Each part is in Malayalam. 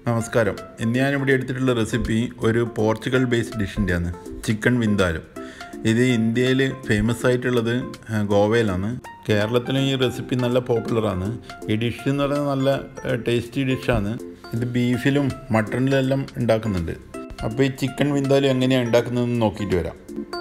നമസ്കാരം ഇന്ന് ഞാനിവിടെ എടുത്തിട്ടുള്ള റെസിപ്പി ഒരു പോർച്ചുഗൽ ബേസ്ഡ് ഡിഷിൻ്റെയാണ് ചിക്കൻ വിന്താലും ഇത് ഇന്ത്യയിൽ ഫേമസ് ആയിട്ടുള്ളത് ആ, ഗോവയിലാണ് കേരളത്തിലും ഈ റെസിപ്പി നല്ല പോപ്പുലറാണ് ഈ ഡിഷ് എന്ന് പറയുന്നത് നല്ല ടേസ്റ്റി ഡിഷാണ് ഇത് ബീഫിലും മട്ടണിലെല്ലാം ഉണ്ടാക്കുന്നുണ്ട് അപ്പോൾ ഈ ചിക്കൻ വിന്താലും എങ്ങനെയാണ് ഉണ്ടാക്കുന്നതെന്ന് നോക്കിയിട്ട് വരാം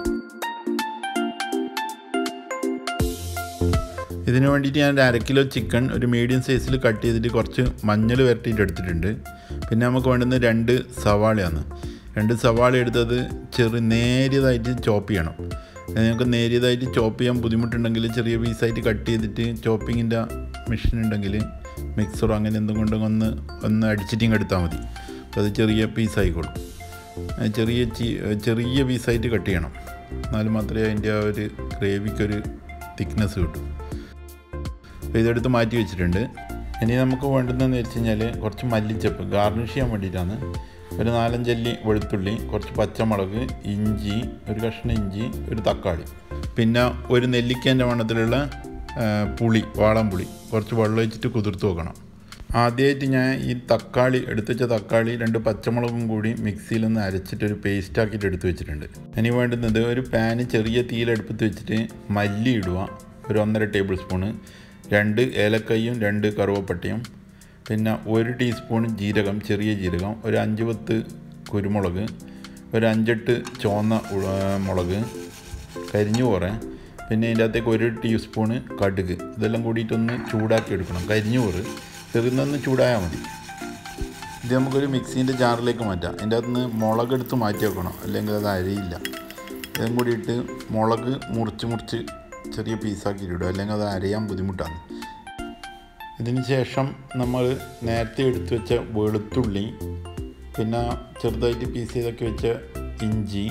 ഇതിന് വേണ്ടിയിട്ട് ഞാൻ ഒരു അര കിലോ ചിക്കൻ ഒരു മീഡിയം സൈസിൽ കട്ട് ചെയ്തിട്ട് കുറച്ച് മഞ്ഞൾ വരട്ടിയിട്ട് എടുത്തിട്ടുണ്ട് പിന്നെ നമുക്ക് വേണ്ടുന്നത് രണ്ട് സവാളയാണ് രണ്ട് സവാള എടുത്തത് ചെറു നേരിയതായിട്ട് ചോപ്പ് ചെയ്യണം നിങ്ങൾക്ക് നേരിയതായിട്ട് ചോപ്പ് ചെയ്യാൻ ബുദ്ധിമുട്ടുണ്ടെങ്കിൽ ചെറിയ പീസായിട്ട് കട്ട് ചെയ്തിട്ട് ചോപ്പിങ്ങിൻ്റെ മെഷീൻ ഉണ്ടെങ്കിൽ മിക്സറോ അങ്ങനെ എന്തും കൊണ്ടും ഒന്ന് ഒന്ന് അടിച്ചിട്ടിങ് എടുത്താൽ മതി അപ്പോൾ അത് ചെറിയ പീസായിക്കോളും അത് ചെറിയ ചി- ചെറിയ പീസായിട്ട് കട്ട് ചെയ്യണം എന്നാൽ മാത്രമേ അതിൻ്റെ ആ ഒരു ഗ്രേവിക്കൊരു തിക്നെസ് കിട്ടൂ അപ്പോൾ ഇതെടുത്ത് മാറ്റി വെച്ചിട്ടുണ്ട് ഇനി നമുക്ക് വേണ്ടുന്നതെന്ന് വെച്ച് കഴിഞ്ഞാൽ കുറച്ച് മല്ലിച്ചപ്പ് ഗാർണിഷ് ചെയ്യാൻ വേണ്ടിയിട്ടാണ് ഒരു നാലഞ്ചല്ലി വെളുത്തുള്ളി കുറച്ച് പച്ചമുളക് ഇഞ്ചി ഒരു കഷ്ണം ഇഞ്ചി ഒരു തക്കാളി പിന്നെ ഒരു നെല്ലിക്കേൻ്റെ വണ്ണത്തിലുള്ള ആ, പുളി വാളംപുളി കുറച്ച് വെള്ളം ഒഴിച്ചിട്ട് കുതിർത്ത് വെക്കണം ആദ്യമായിട്ട് ഞാൻ ഈ തക്കാളി എടുത്ത് വെച്ച തക്കാളി രണ്ട് പച്ചമുളകും കൂടി മിക്സിയിൽ ഒന്ന് അരച്ചിട്ട് ഒരു പേസ്റ്റ് ആക്കിയിട്ട് എടുത്ത് വെച്ചിട്ടുണ്ട് ഇനി വേണ്ടുന്നത് ഒരു പാന് ചെറിയ തീയിലെടുപ്പത്ത് വെച്ചിട്ട് മല്ലി ഇടുക ഒരു ഒന്നര ടേബിൾ സ്പൂണ് രണ്ട് ഏലക്കയ്യും രണ്ട് കറുവപ്പട്ടയും പിന്നെ ഒരു ടീസ്പൂൺ ജീരകം ചെറിയ ജീരകം ഒരു അഞ്ച് പത്ത് കുരുമുളക് ഒരു അഞ്ചെട്ട് ചുവന്ന ഉള- മുളക് കരിഞ്ഞു പോറേ പിന്നെ ഇതിൻ്റെ അകത്തേക്ക് ഒരു ടീസ്പൂണ് കടുക് ഇതെല്ലാം കൂടിയിട്ടൊന്ന് ചൂടാക്കി എടുക്കണം കരിഞ്ഞു പോറ് ചെറുതൊന്ന് ചൂടായാൽ മതി ഇത് നമുക്കൊരു മിക്സീൻ്റെ ജാറിലേക്ക് മാറ്റാം അതിൻ്റെ അകത്ത് നിന്ന് മുളക് എടുത്ത് മാറ്റി വെക്കണം അല്ലെങ്കിൽ അത് അരയില്ല ഇതും കൂടി ഇട്ട് മുളക് മുറിച്ച് മുറിച്ച് ചെറിയ പീസാക്കിയിട്ട് ഇടും അല്ലെങ്കിൽ അത് അരയാൻ ബുദ്ധിമുട്ടാണ് ഇതിന് ശേഷം നമ്മൾ നേരത്തെ എടുത്തു വെച്ച വെളുത്തുള്ളി പിന്നെ ചെറുതായിട്ട് പീസ് ചെയ്തൊക്കെ വെച്ച ഇഞ്ചി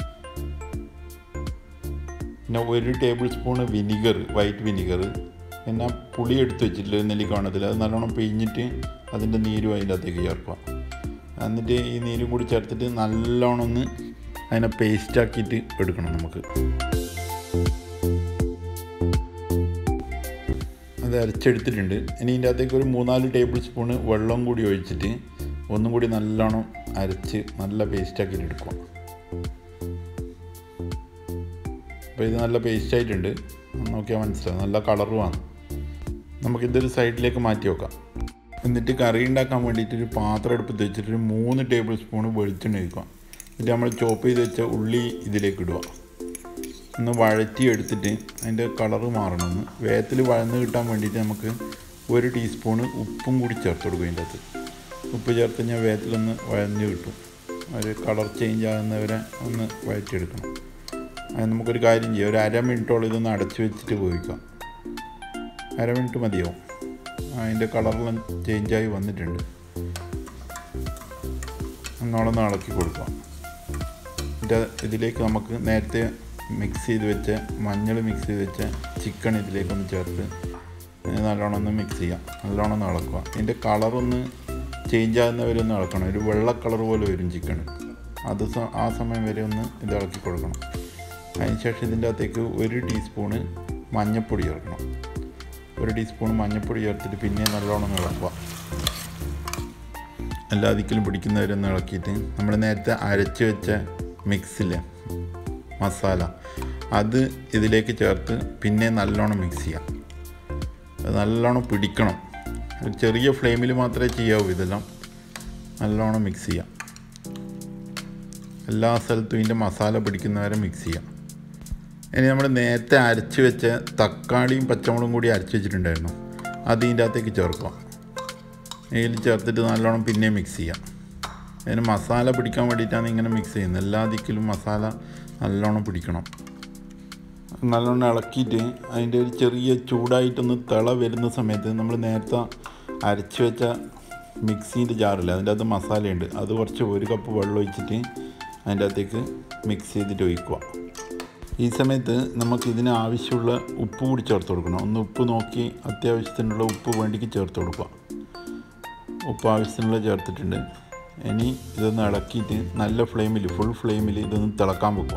പിന്നെ ഒരു table spoon vinegar white vinegar പിന്നെ പുളി എടുത്ത് വെച്ചിട്ടില്ല നെല്ലിക്കാണത്തിൽ അത് നല്ലോണം പിഴിഞ്ഞിട്ട് അതിൻ്റെ നീരും അതിൻ്റെ അകത്തേക്ക് ചേർക്കുക എന്നിട്ട് ഈ നീരും കൂടി ചേർത്തിട്ട് നല്ലോണം ഒന്ന് അതിനെ പേസ്റ്റ് ആക്കിയിട്ട് എടുക്കണം നമുക്ക് അത് അരച്ചെടുത്തിട്ടുണ്ട് ഇനി ഇതിൻ്റെ അകത്തേക്ക് ഒരു മൂന്നാല് ടേബിൾ സ്പൂണ് വെള്ളം കൂടി ഒഴിച്ചിട്ട് ഒന്നും കൂടി നല്ലോണം അരച്ച് നല്ല പേസ്റ്റ് ആക്കിയിട്ട് എടുക്കുക അപ്പോൾ ഇത് നല്ല പേസ്റ്റ് ആയിട്ടുണ്ട് നോക്കിയാൽ മനസ്സിലാവും നല്ല കളറുമാണ് നമുക്കിതൊരു സൈഡിലേക്ക് മാറ്റി വെക്കാം എന്നിട്ട് കറി ഉണ്ടാക്കാൻ വേണ്ടിയിട്ട് ഒരു പാത്രം എടുപ്പത്ത് വെച്ചിട്ട് ഒരു മൂന്ന് ടേബിൾ സ്പൂൺ വെളിച്ചെണ്ണ ഒഴിക്കുക എന്നിട്ട് നമ്മൾ ചോപ്പ് ചെയ്ത് വെച്ച ഉള്ളി ഇതിലേക്ക് ഇടുക ഒന്ന് വഴറ്റി എടുത്തിട്ട് അതിൻ്റെ കളറ് മാറണമെന്ന് വേഗത്തിൽ വഴന്ന് കിട്ടാൻ വേണ്ടിയിട്ട് നമുക്ക് ഒരു ടീസ്പൂണ് ഉപ്പും കൂടി ചേർത്ത് കൊടുക്കും അതിൻ്റെ അകത്ത് ഉപ്പ് ചേർത്ത് കഴിഞ്ഞാൽ വേഗത്തിലൊന്ന് വഴഞ്ഞ് കിട്ടും ഒരു കളർ ചേഞ്ച് ആകുന്നവരെ ഒന്ന് വഴറ്റിയെടുക്കണം അത് നമുക്കൊരു കാര്യം ചെയ്യാം ഒരു അര മിനിറ്റോളം ഇതൊന്ന് അടച്ചു വെച്ചിട്ട് ഉപയോഗിക്കാം അര മിനിറ്റ് മതിയാവും അതിൻ്റെ കളറെല്ലാം ചേഞ്ചായി വന്നിട്ടുണ്ട് ഒന്നോളൊന്ന് ഇളക്കി കൊടുക്കാം എന്നിട്ട് ഇതിലേക്ക് നമുക്ക് നേരത്തെ മിക്സ് ചെയ്ത് വെച്ച മഞ്ഞൾ മിക്സ് ചെയ്ത് വെച്ച ചിക്കൻ ഇതിലേക്കൊന്ന് ചേർത്ത് ഇത് നല്ലോണം ഒന്ന് മിക്സ് ചെയ്യാം നല്ലോണം ഒന്ന് ഇളക്കുക ഇതിൻ്റെ കളറൊന്ന് ചേഞ്ച് ആകുന്നവരെ ഒന്ന് ഇളക്കണം ഒരു വെള്ള കളർ പോലെ വരും ചിക്കൻ അത് സ- ആ സമയം വരെ ഒന്ന് ഇത് ഇളക്കി കൊടുക്കണം അതിനുശേഷം ഇതിൻ്റെ അകത്തേക്ക് ഒരു ടീസ്പൂണ് മഞ്ഞൾപ്പൊടി ചേർക്കണം ഒരു ടീസ്പൂൺ മഞ്ഞൾപ്പൊടി ചേർത്തിട്ട് പിന്നെ നല്ലോണം ഒന്ന് ഇളക്കുക എല്ലാ ദിക്കിലും പിടിക്കുന്നവരൊന്ന് ഇളക്കിയിട്ട് നമ്മൾ നേരത്തെ അരച്ച് വെച്ച മിക്സില്ലേ മസാല അത് ഇതിലേക്ക് ചേർത്ത് പിന്നെ നല്ലോണം മിക്സ് ചെയ്യാം അത് നല്ലോണം പിടിക്കണം ഒരു ചെറിയ ഫ്ലെയിമിൽ മാത്രമേ ചെയ്യാവൂ ഇതെല്ലാം നല്ലോണം മിക്സ് ചെയ്യാം എല്ലാ സ്ഥലത്തും ഇതിൻ്റെ മസാല പിടിക്കുന്നവരെ മിക്സ് ചെയ്യാം ഇനി നമ്മൾ നേരത്തെ അരച്ച് വെച്ച തക്കാളിയും പച്ചമുളകും കൂടി അരച്ച് വെച്ചിട്ടുണ്ടായിരുന്നു അത് ഇതിൻ്റെ അകത്തേക്ക് ചേർക്കുക ഇതിൽ ചേർത്തിട്ട് നല്ലോണം പിന്നെ മിക്സ് ചെയ്യാം അതിന് മസാല പിടിക്കാൻ വേണ്ടിയിട്ടാണ് ഇങ്ങനെ മിക്സ് ചെയ്യുന്നത് എല്ലാ ദിക്കിലും മസാല നല്ലോണം പിടിക്കണം നല്ലോണം ഇളക്കിയിട്ട് അതിൻ്റെ ഒരു ചെറിയ ചൂടായിട്ടൊന്ന് തിള വരുന്ന സമയത്ത് നമ്മൾ നേരത്തെ അരച്ച് വെച്ച മിക്സീൻ്റെ ജാറില്ല അതിൻ്റെ അകത്ത് മസാലയുണ്ട് അത് കുറച്ച് ഒരു കപ്പ് വെള്ളം ഒഴിച്ചിട്ട് അതിൻ്റെ അകത്തേക്ക് മിക്സ് ചെയ്തിട്ട് ഒഴിക്കുക ഈ സമയത്ത് നമുക്ക് ഇതിന് ആവശ്യമുള്ള ഉപ്പ് കൂടി ചേർത്ത് കൊടുക്കണം ഒന്ന് ഉപ്പ് നോക്കി അത്യാവശ്യത്തിനുള്ള ഉപ്പ് വേണ്ടിക്ക് ചേർത്ത് കൊടുക്കുക ഉപ്പ് ആവശ്യത്തിനുള്ള ചേർത്തിട്ടുണ്ട് ഇനി ഇതൊന്ന് ഇളക്കിയിട്ട് നല്ല ഫ്ലെയിമിൽ ഫുൾ ഫ്ലെയിമിൽ ഇതൊന്ന് തിളക്കാൻ വെക്കുക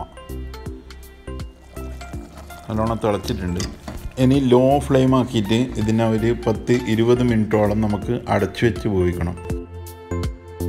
നല്ലോണം തിളച്ചിട്ടുണ്ട് ഇനി ലോ ഫ്ലെയിം ആക്കിയിട്ട് ഇതിനെ ഒരു പത്ത് ഇരുപത് മിനിറ്റോളം നമുക്ക് അടച്ചു വെച്ച് വേവിക്കണം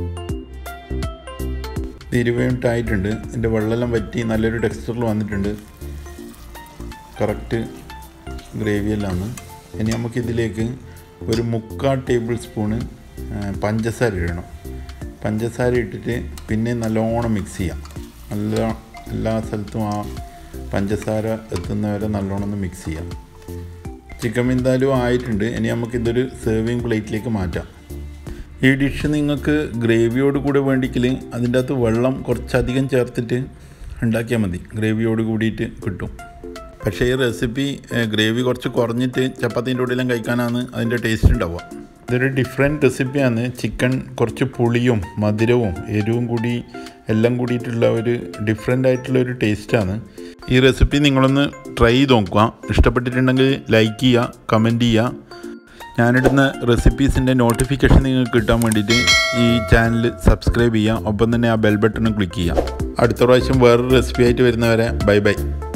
ഇത് ഇരുപത് മിനിറ്റ് ആയിട്ടുണ്ട് ഇതിൻ്റെ വെള്ളമെല്ലാം വറ്റി നല്ലൊരു ടെക്സ്ചറിൽ വന്നിട്ടുണ്ട് കറക്റ്റ് ഗ്രേവിയെല്ലാം ആണ് ഇനി നമുക്കിതിലേക്ക് ഒരു മുക്കാൽ ടേബിൾ സ്പൂണ് ആ, പഞ്ചസാര ഇടണം പഞ്ചസാര ഇട്ടിട്ട് പിന്നെ നല്ലോണം മിക്സ് ചെയ്യാം നല്ല എല്ലാ സ്ഥലത്തും ആ പഞ്ചസാര എത്തുന്നവരെ നല്ലോണം ഒന്ന് മിക്സ് ചെയ്യാം ചിക്കൻ എന്തായാലും ആയിട്ടുണ്ട് ഇനി നമുക്കിതൊരു സെർവിങ് പ്ലേറ്റിലേക്ക് മാറ്റാം ഈ ഡിഷ് നിങ്ങൾക്ക് ഗ്രേവിയോട് കൂടെ വേണ്ടിക്കൽ അതിൻ്റെ അകത്ത് വെള്ളം കുറച്ചധികം ചേർത്തിട്ട് ഉണ്ടാക്കിയാൽ മതി ഗ്രേവിയോട് കൂടിയിട്ട് കിട്ടും പക്ഷേ ഈ റെസിപ്പി ഗ്രേവി കുറച്ച് കുറഞ്ഞിട്ട് ചപ്പാത്തിൻ്റെ കൂടെയെല്ലാം കഴിക്കാനാണ് അതിൻ്റെ ടേസ്റ്റ് ഉണ്ടാവുക ഇതൊരു ഡിഫറെൻറ്റ് റെസിപ്പിയാണ് ചിക്കൻ കുറച്ച് പുളിയും മധുരവും എരിവും കൂടി എല്ലാം കൂടിയിട്ടുള്ള ഒരു ഡിഫറെൻ്റ് ആയിട്ടുള്ള ഒരു ടേസ്റ്റാണ് ഈ റെസിപ്പി നിങ്ങളൊന്ന് ട്രൈ ചെയ്ത് നോക്കുക ഇഷ്ടപ്പെട്ടിട്ടുണ്ടെങ്കിൽ ലൈക്ക് ചെയ്യുക കമൻറ്റ് ചെയ്യുക ഞാനിടുന്ന റെസിപ്പീസിൻ്റെ നോട്ടിഫിക്കേഷൻ നിങ്ങൾക്ക് കിട്ടാൻ വേണ്ടിയിട്ട് ഈ ചാനൽ സബ്സ്ക്രൈബ് ചെയ്യുക ഒപ്പം തന്നെ ആ ബെൽ ബട്ടണും ക്ലിക്ക് ചെയ്യുക അടുത്ത പ്രാവശ്യം വേറൊരു റെസിപ്പി ആയിട്ട് വരുന്നവരെ ബൈ ബൈ